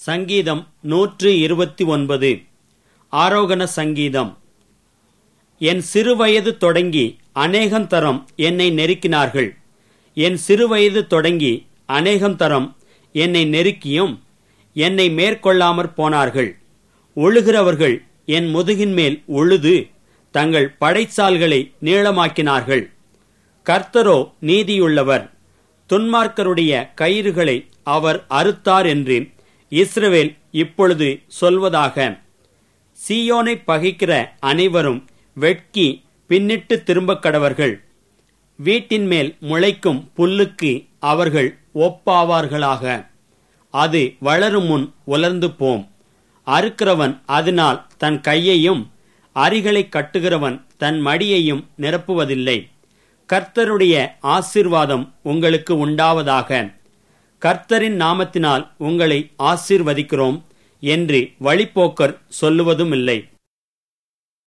சங்கீதம் நூற்று இருபத்தி ஒன்பது ஆரோகண சங்கீதம் என் சிறுவயது தொடங்கி அநேகம் தரம் என்னை நெருக்கினார்கள் என் சிறுவயது தொடங்கி அநேகம் தரம் என்னை நெருக்கியும் என்னை மேற்கொள்ளாமற் போனார்கள் ஒழுகிறவர்கள் என் முதுகின் மேல் உழுது தங்கள் படைச்சால்களை நீளமாக்கினார்கள் கர்த்தரோ நீதியுள்ளவர் துன்மார்க்கருடைய கயிறுகளை அவர் அறுத்தார் என்று இஸ்ரவேல் இப்பொழுது சொல்வதாக சீயோனை பகைக்கிற அனைவரும் வெட்கி பின்னிட்டு திரும்பக் கடவர்கள் வீட்டின் மேல் முளைக்கும் புல்லுக்கு அவர்கள் ஒப்பாவார்களாக அது வளரும் முன் உலர்ந்து போம் அறுக்கிறவன் அதனால் தன் கையையும் அரிகளை கட்டுகிறவன் தன் மடியையும் நிரப்புவதில்லை கர்த்தருடைய ஆசிர்வாதம் உங்களுக்கு உண்டாவதாக கர்த்தரின் நாமத்தினால் உங்களை ஆசீர்வதிக்கிறோம் என்று வழிப்போக்கர் சொல்லுவதும் இல்லை